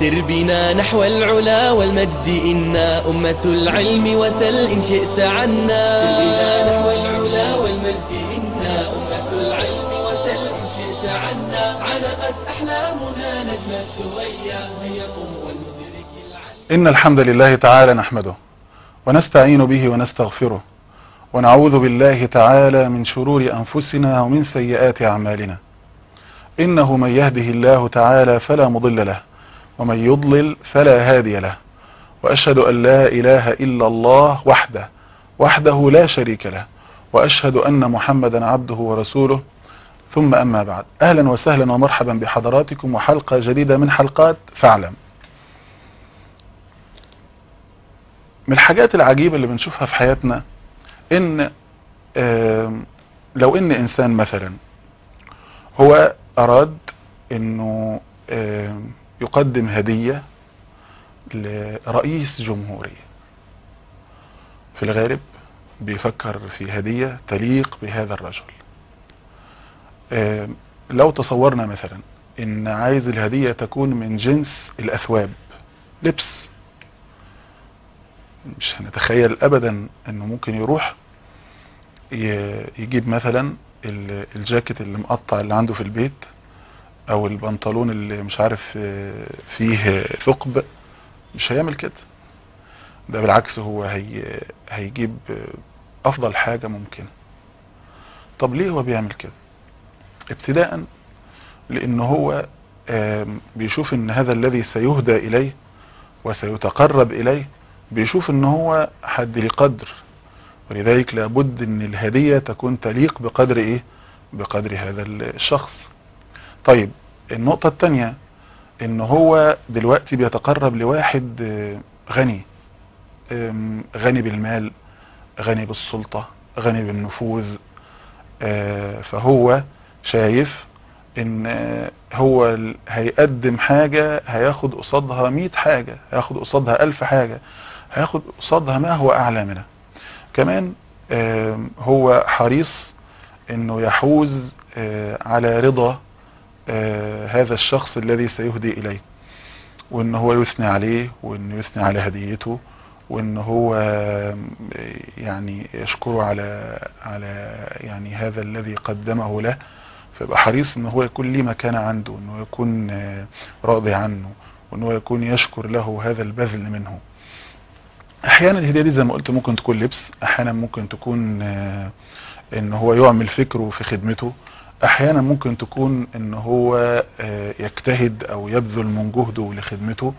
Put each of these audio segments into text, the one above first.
سر بنا نحو العلا والمجد إنا أمة العلم وسل إن شئت عنا سر بنا نحو العلا والمجد إنا أمة العلم وسل إن شئت عنا علقت أحلامنا نجم الثريا هيا قم والمدرك العلم إن الحمد لله تعالى نحمده ونستعين به ونستغفره ونعوذ بالله تعالى من شرور أنفسنا ومن سيئات أعمالنا إنه من يهده الله تعالى فلا مضل له ومن يضلل فلا هادي له وأشهد أن لا إله إلا الله وحده وحده لا شريك له وأشهد أن محمدا عبده ورسوله ثم أما بعد أهلا وسهلا ومرحبا بحضراتكم وحلقة جديدة من حلقات فاعلم من الحاجات العجيبة اللي بنشوفها في حياتنا ان آم، لو ان انسان مثلا هو اراد انه آم، يقدم هدية لرئيس جمهورية في الغالب بيفكر في هدية تليق بهذا الرجل آم، لو تصورنا مثلا ان عايز الهدية تكون من جنس الاثواب لبس مش هنتخيل ابدا انه ممكن يروح ي- يجيب مثلا ال- الجاكيت اللي مقطع اللي عنده في البيت او البنطلون اللي مش عارف آه، فيه ثقب مش هيعمل كده ده بالعكس هو هي هيجيب آه، افضل حاجة ممكنة طب ليه هو بيعمل كده ابتداء لان هو آم، بيشوف ان هذا الذي سيهدى اليه وسيتقرب اليه بيشوف ان هو حد ليه قدر ولذلك لابد ان الهدية تكون تليق بقدر ايه بقدر هذا الشخص طيب النقطة التانية ان هو دلوقتي بيتقرب لواحد آه، غني آم، غني بالمال غني بالسلطة غني بالنفوذ آه، فهو شايف ان آه، هو ال- هيقدم حاجة هياخد قصادها مئة حاجة هياخد قصادها ألف حاجة هياخد قصادها ما هو أعلى منها كمان آم، هو حريص انه يحوز آه، على رضا آه، هذا الشخص الذي سيهدي اليه وان هو يثني عليه وانه يثني على هديته وان هو آم، يعني يشكره على على يعني هذا الذي قدمه له فيبقى حريص ان هو يكون ليه مكانة عنده وان هو يكون آه، راضي عنه وان هو يكون يشكر له هذا البذل منه احيانا الهدية دي زي ما قلت ممكن تكون لبس احيانا ممكن تكون آه، ان هو يعمل فكره في خدمته احيانا ممكن تكون ان هو آه، يجتهد او يبذل من جهده لخدمته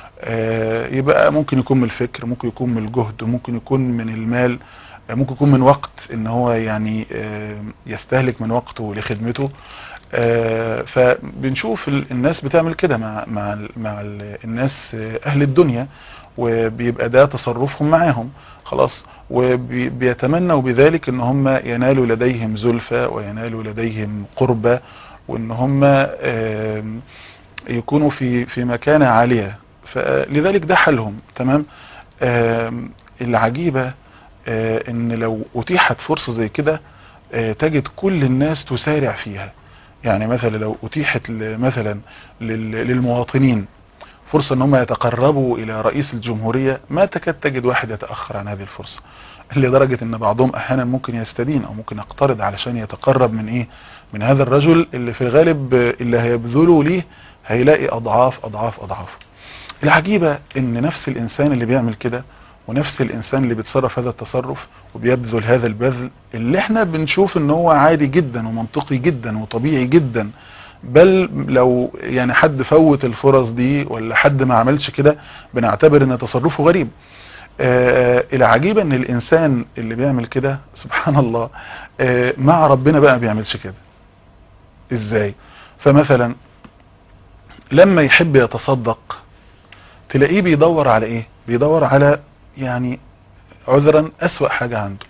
آه، يبقى ممكن يكون من الفكر ممكن يكون من الجهد ممكن يكون من المال آه، ممكن يكون من وقت ان هو يعني آه، يستهلك من وقته لخدمته آه، فبنشوف ال- الناس بتعمل كده مع مع ال- مع ال- الناس آه، اهل الدنيا وبيبقى ده تصرفهم معاهم خلاص وبيتمنوا بذلك ان هم ينالوا لديهم زلفى وينالوا لديهم قربة وان هم آم، يكونوا في في مكانة عالية فلذلك ده حالهم تمام آم، العجيبة آه، ان لو اتيحت فرصة زي كده آه، تجد كل الناس تسارع فيها يعني مثلا لو اتيحت ل- مثلا لل- للمواطنين فرصة ان هم يتقربوا الى رئيس الجمهورية ما تكاد تجد واحد يتأخر عن هذه الفرصة لدرجة ان بعضهم احيانا ممكن يستدين او ممكن يقترض علشان يتقرب من ايه من هذا الرجل اللي في الغالب اللي هيبذله ليه هيلاقي اضعاف اضعاف اضعاف العجيبة ان نفس الانسان اللي بيعمل كده ونفس الانسان اللي بيتصرف هذا التصرف وبيبذل هذا البذل اللي احنا بنشوف ان هو عادي جدا ومنطقي جدا وطبيعي جدا بل لو يعني حد فوت الفرص دي ولا حد ما عملش كده بنعتبر ان تصرفه غريب آه العجيب ان الانسان اللي بيعمل كده سبحان الله آه مع ربنا بقى بيعملش كده ازاي فمثلا لما يحب يتصدق تلاقيه بيدور على ايه بيدور على يعني عذرا اسوأ حاجة عنده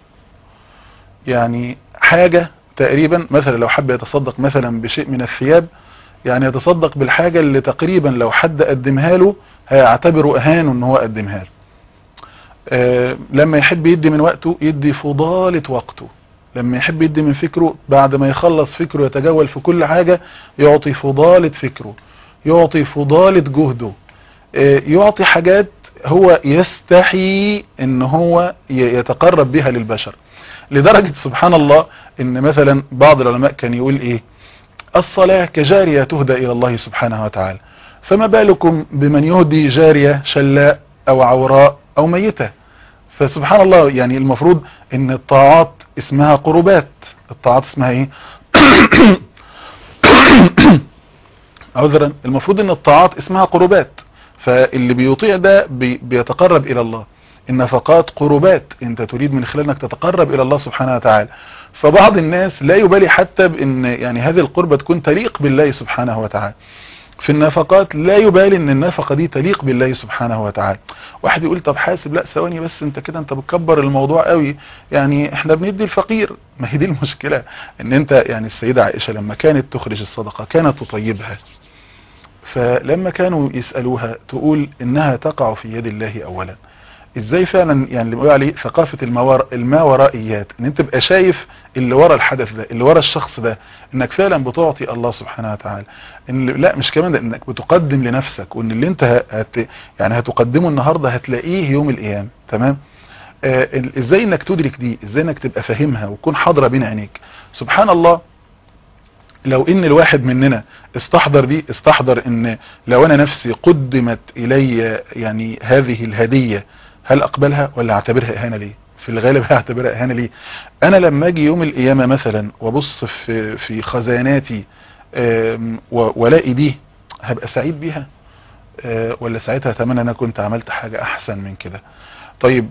يعني حاجة تقريبا مثلا لو حب يتصدق مثلا بشيء من الثياب يعني يتصدق بالحاجة اللي تقريبا لو حد قدمها له هيعتبره اهانه ان هو قدمها له آه لما يحب يدي من وقته يدي فضالة وقته لما يحب يدي من فكره بعد ما يخلص فكره يتجول في كل حاجة يعطي فضالة فكره يعطي فضالة جهده آه، يعطي حاجات هو يستحي ان هو ي- يتقرب بها للبشر لدرجة سبحان الله ان مثلا بعض العلماء كان يقول ايه الصلاة كجارية تهدى الى الله سبحانه وتعالى فما بالكم بمن يهدي جارية شلاء او عوراء او ميتة فسبحان الله يعني المفروض ان الطاعات اسمها قربات الطاعات اسمها ايه عذرا المفروض ان الطاعات اسمها قربات فاللي بيطيع ده بي بيتقرب الى الله النفقات قربات انت تريد من خلال انك تتقرب الى الله سبحانه وتعالى فبعض الناس لا يبالي حتى بان يعني هذه القربة تكون تليق بالله سبحانه وتعالى في النفقات لا يبالي ان النفقة دي تليق بالله سبحانه وتعالى واحد يقول طب حاسب لا ثواني بس انت كده انت بتكبر الموضوع قوي يعني احنا بندي الفقير ما هي دي المشكلة ان انت يعني السيدة عائشة لما كانت تخرج الصدقة كانت تطيبها فلما كانوا يسألوها تقول انها تقع في يد الله اولا ازاي فعلا يعني اللي بيقول عليه ثقافة الموار الماورائيات ان انت تبقى شايف اللي ورا الحدث ده اللي ورا الشخص ده انك فعلا بتعطي الله سبحانه وتعالى ان لا مش كمان ده انك بتقدم لنفسك وان اللي انت هت يعني هتقدمه النهاردة هتلاقيه يوم القيامة تمام آه ازاي انك تدرك دي ازاي انك تبقى فاهمها وتكون حاضرة بين عينيك سبحان الله لو ان الواحد مننا استحضر دي استحضر ان لو انا نفسي قدمت الي يعني هذه الهدية هل اقبلها ولا اعتبرها اهانة ليه في الغالب هعتبرها اهانة ليه انا لما اجي يوم القيامة مثلا وابص في, في خزاناتي والاقي دي هبقى سعيد بيها ولا ساعتها اتمنى انا كنت عملت حاجة احسن من كده طيب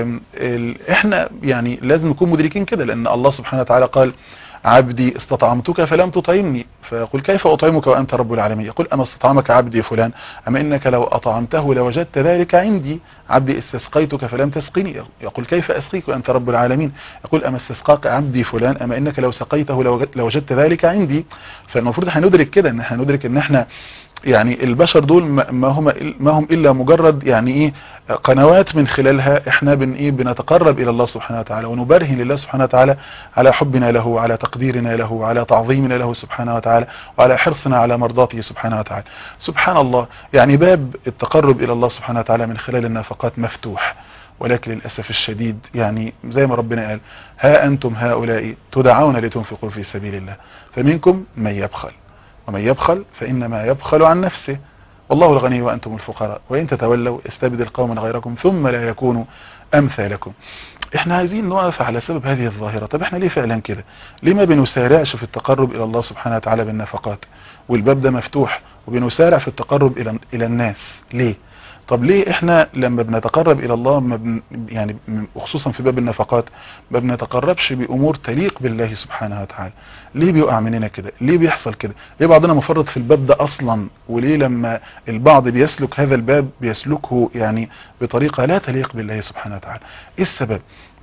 احنا يعني لازم نكون مدركين كده لان الله سبحانه وتعالى قال عبدي استطعمتك فلم تطعمني فيقول كيف أطعمك وأنت رب العالمين يقول أما استطعمك عبدي فلان أما إنك لو أطعمته لوجدت ذلك عندي عبدي استسقيتك فلم تسقني يقول كيف أسقيك وأنت رب العالمين يقول أما استسقاك عبدي فلان أما إنك لو سقيته لوجدت ذلك عندي فالمفروض هندرك كده ان احنا ندرك ان احنا يعني البشر دول ما هم ما هم الا مجرد يعني ايه قنوات من خلالها احنا بن ايه بنتقرب الى الله سبحانه وتعالى ونبرهن لله سبحانه وتعالى على حبنا له وعلى تقديرنا له وعلى تعظيمنا له سبحانه وتعالى وعلى حرصنا على مرضاته سبحانه وتعالى سبحان الله يعني باب التقرب الى الله سبحانه وتعالى من خلال النفقات مفتوح ولكن للأسف الشديد يعني زي ما ربنا قال ها أنتم هؤلاء تدعون لتنفقوا في سبيل الله فمنكم من يبخل ومن يبخل فإنما يبخل عن نفسه والله الغني وأنتم الفقراء وإن تتولوا استبدل قوما غيركم ثم لا يكونوا أمثالكم احنا عايزين نقف على سبب هذه الظاهرة طب احنا ليه فعلا كده ليه ما بنسارعش في التقرب إلى الله سبحانه وتعالى بالنفقات والباب ده مفتوح وبنسارع في التقرب إلى, إلى الناس ليه طب ليه احنا لما بنتقرب الى الله ما بن يعني وخصوصا في باب النفقات ما بنتقربش بامور تليق بالله سبحانه وتعالى ليه بيقع مننا كده ليه بيحصل كده ليه بعضنا مفرط في الباب ده اصلا وليه لما البعض بيسلك هذا الباب بيسلكه يعني بطريقة لا تليق بالله سبحانه وتعالى ايه السبب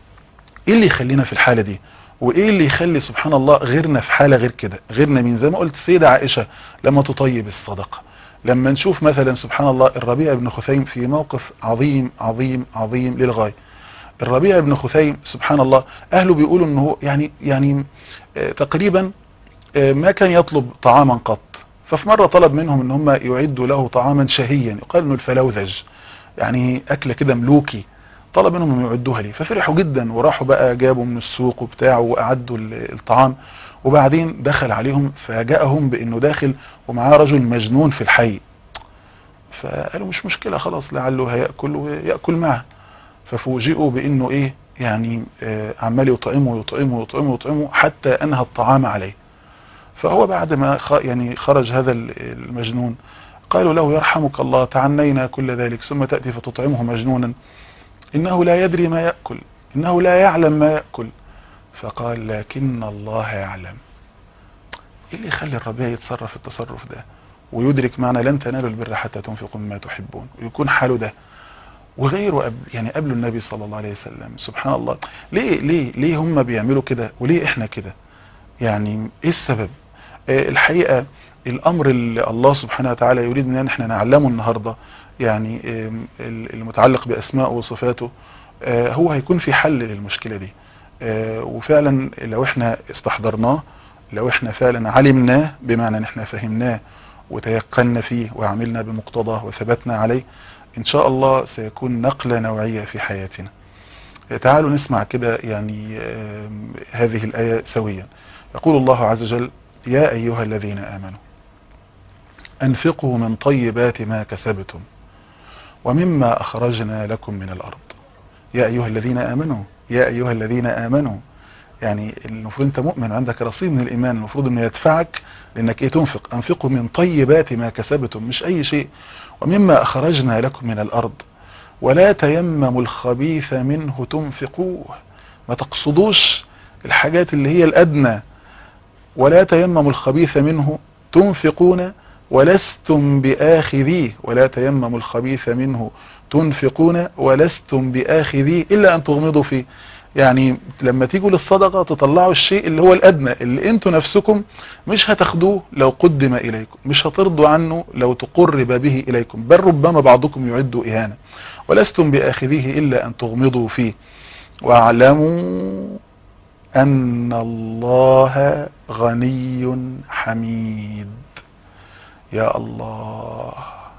ايه اللي يخلينا في الحالة دي وايه اللي يخلي سبحان الله غيرنا في حالة غير كده غيرنا مين زي ما قلت السيدة عائشة لما تطيب الصدقة لما نشوف مثلا سبحان الله الربيع بن خثيم في موقف عظيم عظيم عظيم للغاية الربيع بن خثيم سبحان الله اهله بيقولوا انه يعني يعني تقريبا ما كان يطلب طعاما قط ففي مرة طلب منهم ان هم يعدوا له طعاما شهيا يقال انه الفلوذج يعني اكلة كده ملوكي طلب منهم ان يعدوها لي ففرحوا جدا وراحوا بقى جابوا من السوق وبتاع واعدوا الطعام وبعدين دخل عليهم فجاءهم بانه داخل ومعاه رجل مجنون في الحي فقالوا مش مشكلة خلاص لعله هيأكل ويأكل معه ففوجئوا بانه ايه يعني آه عمال يطعمه ويطعمه ويطعمه ويطعمه حتى انهى الطعام عليه فهو بعد ما يعني خرج هذا المجنون قالوا له يرحمك الله تعنينا كل ذلك ثم تأتي فتطعمه مجنونا إنه لا يدري ما يأكل إنه لا يعلم ما يأكل فقال لكن الله يعلم ايه اللي يخلي الربيع يتصرف التصرف ده ويدرك معنى لن تنالوا البر حتى تنفقوا مما تحبون ويكون حاله ده وغيره قبل يعني قبل النبي صلى الله عليه وسلم سبحان الله ليه ليه ليه هم بيعملوا كده وليه احنا كده يعني ايه السبب اه الحقيقة الامر اللي الله سبحانه وتعالى يريد ان احنا نعلمه النهاردة يعني اه المتعلق باسمائه وصفاته اه هو هيكون في حل للمشكلة دي وفعلا لو احنا استحضرناه لو احنا فعلا علمناه بمعنى ان احنا فهمناه وتيقنا فيه وعملنا بمقتضاه وثبتنا عليه ان شاء الله سيكون نقلة نوعية في حياتنا تعالوا نسمع كده يعني هذه الآية سويا يقول الله عز وجل يا أيها الذين آمنوا أنفقوا من طيبات ما كسبتم ومما أخرجنا لكم من الأرض يا أيها الذين آمنوا يا أيها الذين آمنوا يعني المفروض أنت مؤمن عندك رصيد من الإيمان المفروض أنه يدفعك لأنك إيه تنفق أنفقوا من طيبات ما كسبتم مش أي شيء ومما أخرجنا لكم من الأرض ولا تيمموا الخبيث منه تنفقوه ما تقصدوش الحاجات اللي هي الأدنى ولا تيمموا الخبيث منه تنفقون ولستم بآخذيه ولا تيمموا الخبيث منه تنفقون ولستم بآخذيه إلا أن تغمضوا فيه يعني لما تيجوا للصدقة تطلعوا الشيء اللي هو الأدنى اللي انتوا نفسكم مش هتاخدوه لو قدم إليكم مش هترضوا عنه لو تقرب به إليكم بل ربما بعضكم يعد إهانة ولستم بآخذيه إلا أن تغمضوا فيه واعلموا أن الله غني حميد يا الله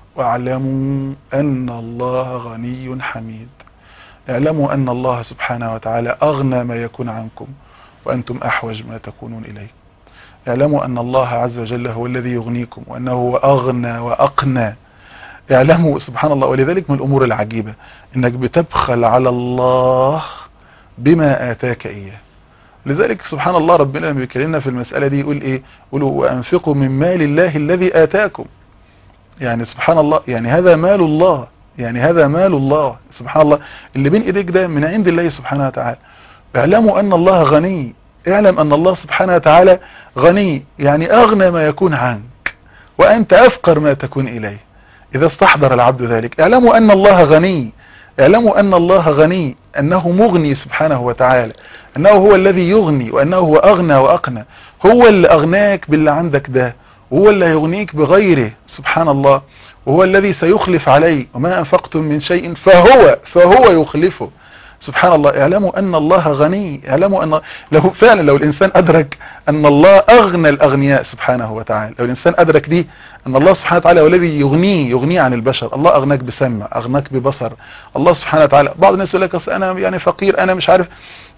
واعلموا أن الله غني حميد اعلموا أن الله سبحانه وتعالى أغنى ما يكون عنكم وأنتم أحوج ما تكونون إليه اعلموا أن الله عز وجل هو الذي يغنيكم وأنه هو أغنى وأقنى اعلموا سبحان الله ولذلك من الأمور العجيبة أنك بتبخل على الله بما آتاك إياه لذلك سبحان الله ربنا لما بيكلمنا في المسألة دي يقول إيه قولوا وأنفقوا من مال الله الذي آتاكم يعني سبحان الله يعني هذا مال الله يعني هذا مال الله سبحان الله اللي بين ايديك ده من عند الله سبحانه وتعالى اعلموا ان الله غني اعلم ان الله سبحانه وتعالى غني يعني اغنى ما يكون عنك وانت افقر ما تكون اليه اذا استحضر العبد ذلك اعلموا ان الله غني اعلموا ان الله غني انه مغني سبحانه وتعالى انه هو الذي يغني وانه هو اغنى واقنى هو اللي اغناك باللي عندك ده هو اللي يغنيك بغيره سبحان الله وهو الذي سيخلف عليه وما أنفقتم من شيء فهو فهو يخلفه سبحان الله اعلموا أن الله غني اعلموا أن لو فعلا لو الإنسان أدرك أن الله أغنى الأغنياء سبحانه وتعالى لو الإنسان أدرك دي أن الله سبحانه وتعالى هو الذي يغنيه يغنيه عن البشر الله أغناك بسمع أغناك ببصر الله سبحانه وتعالى بعض الناس يقول لك أنا يعني فقير أنا مش عارف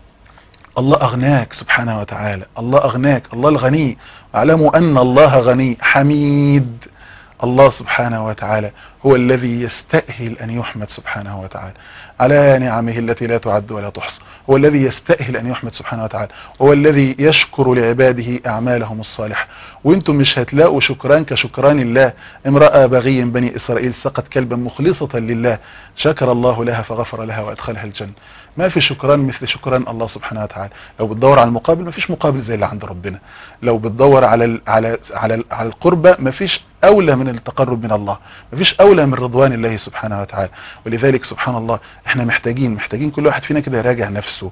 الله أغناك سبحانه وتعالى الله أغناك الله الغني اعلموا أن الله غني حميد الله سبحانه وتعالى هو الذي يستأهل أن يحمد سبحانه وتعالى على نعمه التي لا تعد ولا تحصى هو الذي يستأهل أن يحمد سبحانه وتعالى هو الذي يشكر لعباده أعمالهم الصالحة وانتم مش هتلاقوا شكران كشكران الله امرأة بغي بني إسرائيل سقت كلبا مخلصة لله شكر الله لها فغفر لها وأدخلها الجنة ما في شكران مثل شكران الله سبحانه وتعالى لو بتدور على المقابل ما فيش مقابل زي اللي عند ربنا لو بتدور على ال على على على القربة ما فيش اولى من التقرب من الله ما فيش اولى من رضوان الله سبحانه وتعالى ولذلك سبحان الله احنا محتاجين محتاجين كل واحد فينا كده يراجع نفسه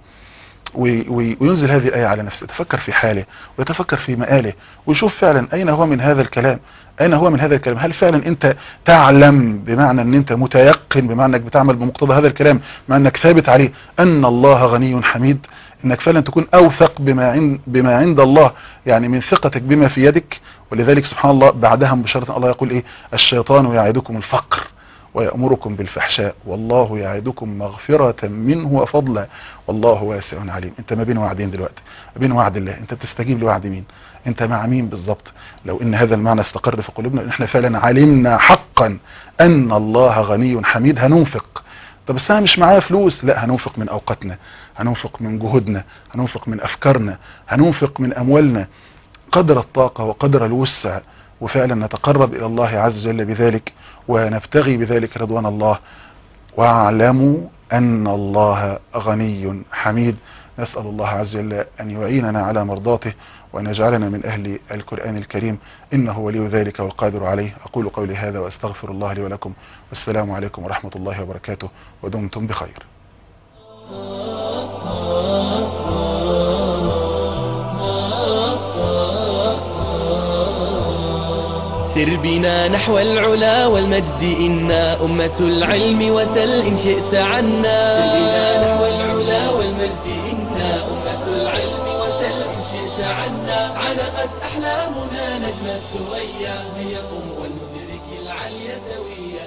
وينزل هذه الآية على نفسه يتفكر في حاله ويتفكر في مآله ويشوف فعلا أين هو من هذا الكلام أين هو من هذا الكلام هل فعلا أنت تعلم بمعنى أن أنت متيقن بمعنى أنك بتعمل بمقتضى هذا الكلام مع أنك ثابت عليه أن الله غني حميد أنك فعلا تكون أوثق بما عند, بما عند الله يعني من ثقتك بما في يدك ولذلك سبحان الله بعدها مباشرة الله يقول إيه الشيطان يعدكم الفقر ويأمركم بالفحشاء والله يعدكم مغفرة منه وفضلا والله واسع عليم انت ما بين وعدين دلوقتي ما بين وعد الله انت بتستجيب لوعد مين انت مع مين بالظبط لو ان هذا المعنى استقر في قلوبنا ان احنا فعلا علمنا حقا ان الله غني حميد هننفق طب بس انا مش معايا فلوس لا هننفق من اوقاتنا هننفق من جهودنا هننفق من افكارنا هننفق من اموالنا قدر الطاقة وقدر الوسع وفعلا نتقرب الى الله عز وجل بذلك ونبتغي بذلك رضوان الله واعلموا ان الله غني حميد نسأل الله عز وجل ان يعيننا على مرضاته وان يجعلنا من اهل القرآن الكريم انه ولي ذلك والقادر عليه اقول قولي هذا واستغفر الله لي ولكم والسلام عليكم ورحمة الله وبركاته ودمتم بخير سر بنا نحو العلا والمجد إنا أمة العلم وسل إن شئت عنا سر بنا نحو العلا والمجد إنا أمة العلم وسل إن شئت عنا علقت أحلامنا نجم الثريا هيا قم ولندرك العلي سويا